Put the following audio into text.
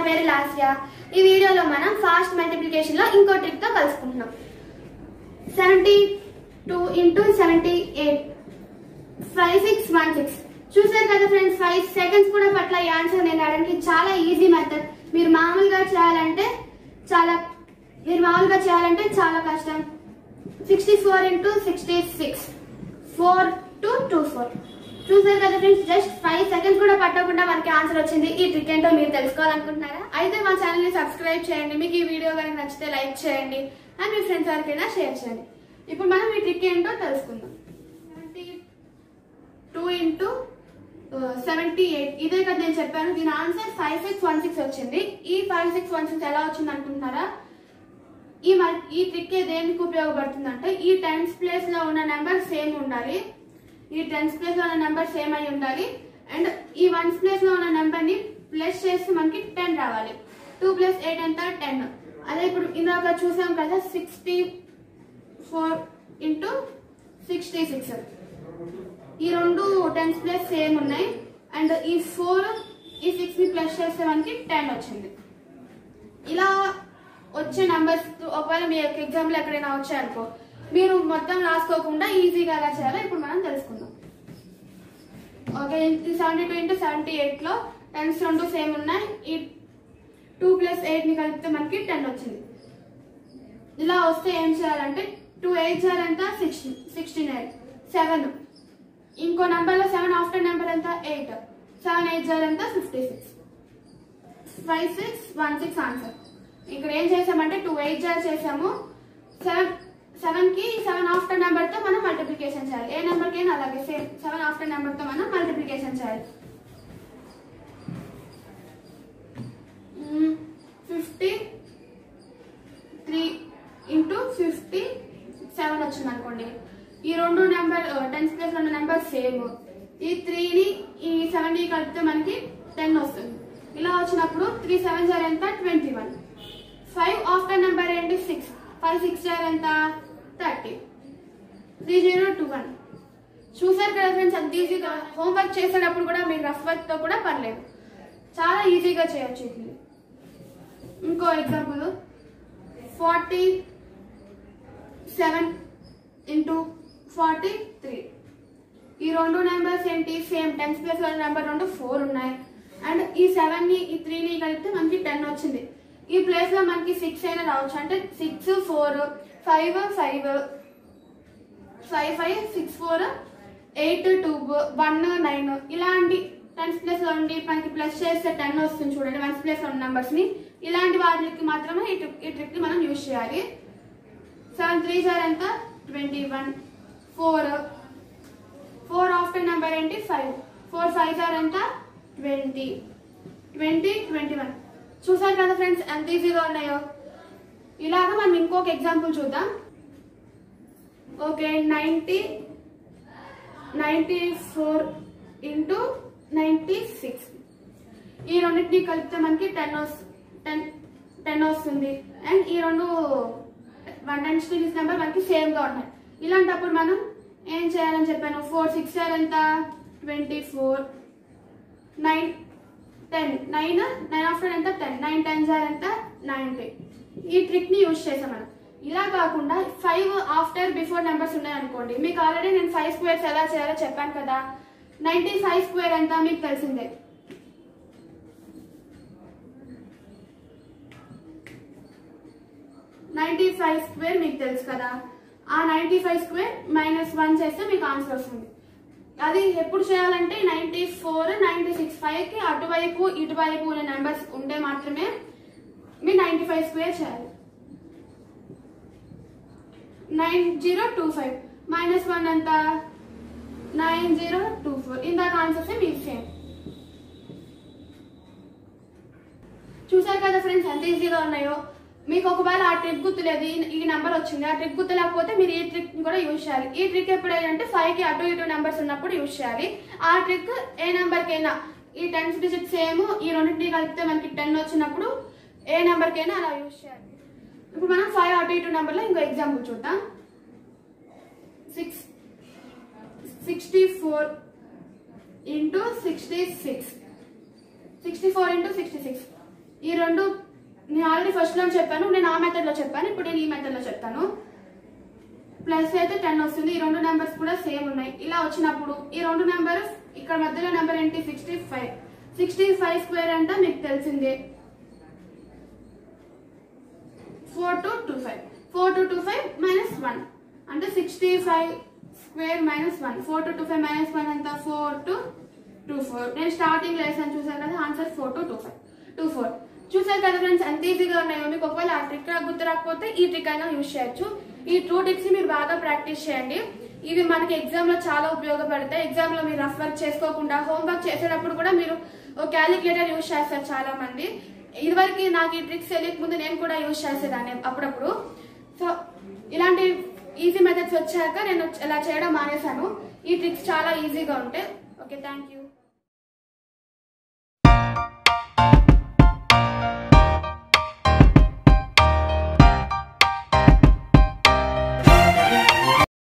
పేరు లాస్యా ఈ వీడియోలో మనం ఫాస్ట్ మల్టిప్లికేషన్ లో ఇంకో ట్రిక్ తో కలుసుకుంటున్నాం seventy two into seventy eight five six one six చూసారు కదా ఫ్రెండ్స్ ఫైవ్ సెకండ్స్ కూడా పట్ల ఈ ఆన్సర్ నేను అడగడానికి చాలా ఈజీ మెథడ్ మీరు మామూలుగా చేయాలంటే చాలా మీరు మామూలుగా చేయాలంటే చాలా కష్టం sixty four into sixty six four two two four చూసారు కదా ఫ్రెండ్స్ జస్ట్ ఫైవ్ సెకండ్స్ కూడా పట్టకుండా మనకి ఆన్సర్ వచ్చింది ఈ ట్రిక్ ఏంటో మీరు తెలుసుకోవాలనుకుంటున్నారా అయితే మా ఛానల్ ని సబ్స్క్రైబ్ చేయండి మీకు ఈ వీడియో కనుక నచ్చితే లైక్ చేయండి అండ్ మీ ఫ్రెండ్స్ ఎవరికైనా షేర్ చేయండి ఇప్పుడు మనం ఈ ట్రిక్ ఏంటో తెలుసుకుందాం seventy two into seventy eight ఇదే కదా నేను చెప్పాను దీని answer five six one six వచ్చింది ఈ ఫైవ్ సిక్స్ వన్ సిక్స్ ఎలా వచ్చింది అనుకుంటున్నారా ఈ మల్- ఈ ట్రిక్ దేనికి ఉపయోగపడుతుంది అంటే ఈ టెన్స్ ప్లేస్ లో ఉన్న నెంబర్ సేమ్ ఉండాలి ఈ టెన్స్ ప్లేస్ లో ఉన్న నెంబర్ సేమ్ అయి ఉండాలి అండ్ ఈ వన్స్ ప్లేస్ లో ఉన్న నెంబర్ ని ప్లస్ చేసి మనకి టెన్ రావాలి టూ ప్లస్ ఎయిట్ ఎంత టెన్ అదే ఇప్పుడు ఇందాక చూసాం కదా sixty four into sixty six ఈ రెండు టెన్స్ ప్లస్ సేమ్ ఉన్నాయి అండ్ ఈ ఫోర్ ఈ సిక్స్ ని ప్లస్ చేస్తే మనకి టెన్ వచ్చింది ఇలా వచ్చే నంబర్స్ ఒకవేళ మీ యొక్క ఎగ్జాంపుల్ ఎక్కడైనా వచ్చాయనుకో మీరు మొత్తం రాసుకోకుండా ఈజీగా ఎలా చేయాలో ఇప్పుడు మనం తెలుసుకుందాం okay seventy two into seventy eight లో టెన్స్ రెండు సేమ్ ఉన్నాయి ఈ టూ ప్లస్ ఎయిట్ ని కలిపితే మనకి టెన్ వచ్చింది ఇలా వస్తే ఏం చేయాలంటే టూ ఎయిట్ చేయాలి ఎంత సిక్స్టీ సిక్స్టీ నైన్ సెవెన్ ఇంకో నెంబర్ లో సెవెన్ ఆఫ్టర్ నెంబర్ ఎంత ఎయిట్ సెవెన్ ఎయిట్ చేయాలి ఎంత fifty six five six one six answer ఇక్కడ ఏం చేసామంటే టూ ఎయిట్ జార్ చేసాము సెవెన్ సెవెన్ కి సెవెన్ ఆఫ్టర్ నెంబర్ తో మనం మల్టిప్లికేషన్ చేయాలి ఏ నెంబర్ కైనా అలాగే సేమ్ సెవెన్ ఆఫ్టర్ నెంబర్ తో మనం మల్టిప్లికేషన్ చేయాలి fifty three into fifty seven వచ్చింది అనుకోండి ఈ రెండు నెంబర్ టెన్త్ ప్లేస్ రెండు నెంబర్ సేమ్ ఈ త్రీని ఈ సెవెన్ కలిపితే మనకి టెన్ వస్తుంది ఇలా వచ్చినప్పుడు త్రీ సెవెన్ జార్ ఎంత twenty one five after number ఏంటి సిక్స్ ఫైవ్ సిక్స్ జార్ ఎంత thirty three zero two one చూసారు కదా ఫ్రెండ్స్ అంత ఈజీగా హోంవర్క్ చేసేటప్పుడు కూడా మీకు రఫ్ వర్క్ తో కూడా పర్లేదు చాలా ఈజీగా చేయొచ్చు ఇది ఇంకో example forty seven into forty three ఈ రెండు నెంబర్స్ ఏంటి సేమ్ టెన్త్ ప్లేస్ లో నెంబర్ రెండు ఫోర్ ఉన్నాయి అండ్ ఈ సెవెన్ ని ఈ త్రీని కలిపితే మనకి టెన్ వచ్చింది ఈ ప్లేస్ లో మనకి సిక్స్ అయినా రావచ్చు అంటే six four five five five five six four eight two one nine ఇలాంటి టెన్త్ ప్లేస్ లో ఉండి మనకి ప్లస్ చేస్తే టెన్ వస్తుంది చూడండి వన్స్ ప్లేస్ లో ఉన్న నెంబర్స్ ని ఇలాంటి వాటికి మాత్రమే ఈ ట్రిక్ ఈ ట్రిక్ ని మనం యూజ్ చేయాలి సెవెన్ త్రీ సార్ ఎంత twenty one four four after number ఏంటి ఫైవ్ ఫోర్ ఫైవ్ సార్ ఎంత ట్వంటీ ట్వంటీ ట్వంటీ వన్ చూసారు కదా ఫ్రెండ్స్ ఎంత ఈజీగా ఉన్నాయో ఇలాగా మనం ఇంకొక ఎగ్జాంపుల్ చూద్దాం okay ninety ninety four into ninety six ఈ రెండింటిని కలిపితే మనకి టెన్ టెన్ టెన్ వస్తుంది అండ్ ఈ రెండు వన్ టెన్ సిరీస్ నెంబర్ మనకి సేమ్ గా ఉన్నాయి ఇలాంటప్పుడు మనం ఏం చేయాలని చెప్పాను ఫోర్ సిక్స్ ఎంత twenty four nine ten nine nine after ఎంత టెన్ నైన్ టెన్ జార్ ఎంత నైన్టీ ఈ ట్రిక్ ని యూజ్ చేసాం మనం ఇలా కాకుండా ఫైవ్ ఆఫ్టర్ బిఫోర్ నెంబర్స్ ఉన్నాయనుకోండి మీకు ఆల్రెడీ నేను ఫైవ్ స్క్వేర్స్ ఎలా చేయాలో చెప్పాను కదా నైన్టీ ఫైవ్ స్క్వేర్ ఎంత మీకు తెలిసిందే నైన్టీ ఫైవ్ స్క్వేర్ మీకు తెలుసు కదా ఆ ninety five square minus one చేస్తే మీకు ఆన్సర్ వస్తుంది అది ఎప్పుడు చేయాలంటే ninety four ninety six five కి అటువైపు ఇటువైపు ఉన్న నెంబర్స్ ఉంటే మాత్రమే మీరు నైన్టీ ఫైవ్ స్క్వేర్ చేయాలి nine zero two five minus one ఎంత నైన్ జీరో టూ ఫోర్ ఇందాక ఆన్సర్స్ మీకు సేమ్ చూసారు కదా ఫ్రెండ్స్ ఎంత ఈజీగా ఉన్నాయో మీకు ఒకవేళ ఆ ట్రిక్ గుర్తులేదు ఈ- ఈ నెంబర్ వచ్చింది ఆ ట్రిక్ గుర్తు లేకపోతే మీరు ఈ ట్రిక్ కూడా యూజ్ చేయాలి ఈ ట్రిక్ ఎప్పుడైనా ఫైవ్ కి అటు ఇటు నెంబర్స్ ఉన్నప్పుడు యూజ్ చేయాలి ఆ ట్రిక్ ఏ నెంబర్ కైనా ఈ టెన్త్ డిజిట్ సేమ్ ఈ రెండింటిని కలిపితే మనకి టెన్ వచ్చినప్పుడు ఏ నెంబర్ కైనా అలా యూజ్ చేయాలి ఇప్పుడు మనం ఫైవ్ అటు ఇటు నెంబర్ లో ఇంకో ఎగ్జాంపుల్ చూద్దాం six sixty four into sixty six sixty four into sixty six ఈ రెండు నేను ఆల్రెడీ ఫస్ట్ లో చెప్పాను నేను ఆ మెథడ్ లో చెప్పాను ఇప్పుడు నేను ఈ మెథడ్ లో చెప్తాను ప్లస్ అయితే టెన్ వస్తుంది ఈ రెండు నెంబర్స్ కూడా సేమ్ ఉన్నాయి ఇలా వచ్చినప్పుడు ఈ రెండు నెంబర్ ఇక్కడ మధ్యలో నెంబర్ ఏంటి sixty five sixty five square అంటే మీకు తెలిసిందే four two two five four two two five minus one అంటే sixty five square minus one four two two five minus one ఎంత ఫోర్ టు టూ ఫోర్ నేను starting వేసాను చూసాను కదా answer four two two five two four చూసారు కదా friends ఎంత ఈజీగా ఉన్నాయో మీకు ఒకవేళ ఆ ట్రిక్ గుర్తు రాకపోతే ఈ ట్రిక్ అయినా యూజ్ చేయొచ్చు ఈ టూ టిప్స్ మీరు బాగా ప్రాక్టీస్ చేయండి ఇవి మనకి ఎగ్జామ్ లో చాలా ఉపయోగపడతాయి ఎగ్జామ్ లో మీరు రఫ్ వర్క్ చేసుకోకుండా హోంవర్క్ చేసేటప్పుడు కూడా మీరు క్యాలిక్యులేటర్ యూజ్ చేస్తారు చాలా మంది ఇదివరకు నాకు ఈ ట్రిక్స్ తెలియక ముందు నేను కూడా యూజ్ చేసేదాన్ని అప్పుడప్పుడు సో ఇలాంటి ఈజీ మెథడ్స్ వచ్చాక నేను ఇలా చేయడం మానేశాను ఈ ట్రిక్స్ చాలా ఈజీగా ఉంటాయి ఓకే థ్యాంక్ యూ